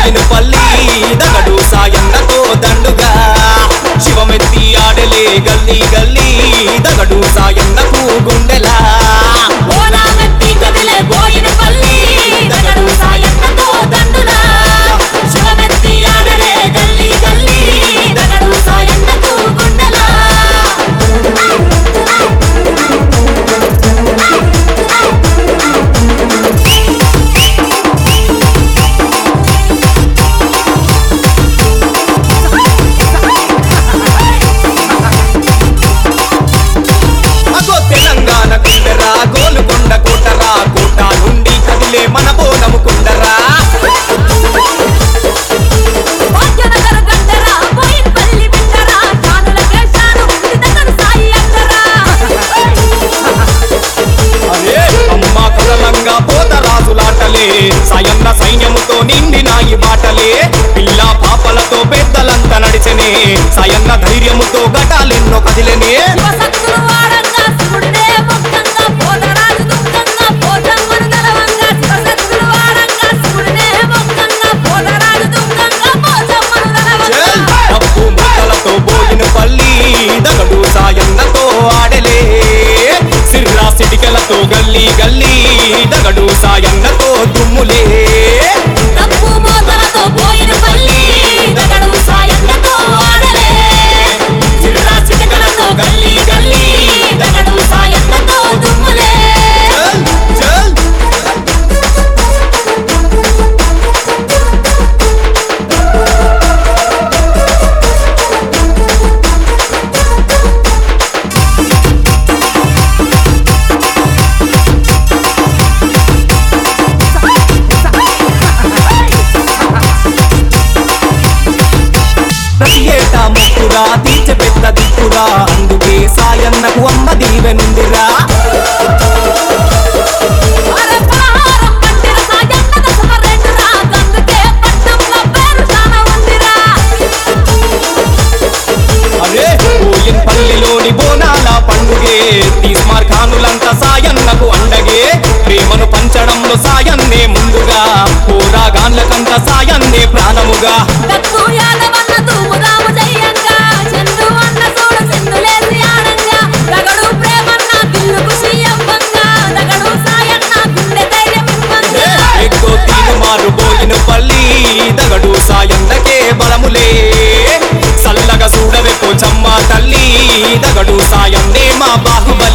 పోయిన పల్లి దగడు సాయన్నతో దండుగా శివమెత్తి ఆడలే గల్లీ గల్లీ దగడు సాయన్నకు గుండెలా ఓనామెత్తి కదిలే పోయిన పల్లి దగడు సాయన్నతో దండులా శివమెత్తి ఆడలే గల్లీ గల్లీ దగడు సాయన్నకు గుండెలా అగో తెలంగాణ కుండరా గోలుకొండ కోటరా కోట నుండి కదిలే మన బోనము కుండరా భాగ్యనగర గంటరా పోయిన పల్లి బిడ్డరా కానుల కేశాలు ఇది దగడు సాయి అంటరా అరే అమ్మ కదలంగా పోత రాజులాటలే సయన్న సైన్యముతో నిండినాయి బాటలే పిల్ల పాపలతో పెద్దలంతా నడిచెనే సయన్న ధైర్యముతో ఘటాలెన్నో కదిలెనే శివసత్తులు వాడంగా శివుడినే మొక్కంగా పోతరాజు దుఃఖంగా పోతమ్మను గలవంగా శివసత్తులు వాడంగా శివుడినే మొక్కంగా పోతరాజు దుఃఖంగా పోతమ్మను చల్! గలవంగా డప్పు మూతలతో పోయిన పల్లి దగడు సాయన్నతో ఆడలే సిర్రా సిటికలతో గల్లీ గల్లీ దగడు సాయన్నతో దుమ్ములే తప్పు మోతలతో పోయిన పల్లి దగడు సాయన్నతో ఆడలే చిరురా చిటకలతో గల్లీ గల్లీ దగడు సాయన్నతో దుమ్ములే చల్ చల్ ప్రతి ఏటా ముక్కురా తీర్చ పెద్ద దిక్కురా అందుకే సాయన్నకు అమ్మ దీవెనుందిరా అరే పలహారం పట్టిన సాయన్న దశమ రెండురా గందుకే పట్నంలో పేరు చాలా ఉందిరా అరే పోయిన్ పల్లిలోని బోనాల పండుగే తీస్మార్ ఖానులంతా సాయన్నకు అండగే ప్రేమను పంచడంలో సాయన్నే ముందుగా పోరాగాన్లకంత సాయన్నే ప్రాణముగా దత్తు యాదవన్న తూముదాము జయంగా చందు అన్న చూడు సింధులేసి ఆడంగా రగడు ప్రేమన్న దిల్లుకు సీయంబంగా రగడు సాయన్న గుండె ధైర్యం ఇవ్వంగా ఎక్కువ తీను మారు పోయిన పల్లి దగడు సాయన్నకే బలములే సల్లగా చూడవే పోచమ్మ తల్లి దగడు సాయన్నే మా బాహుబలి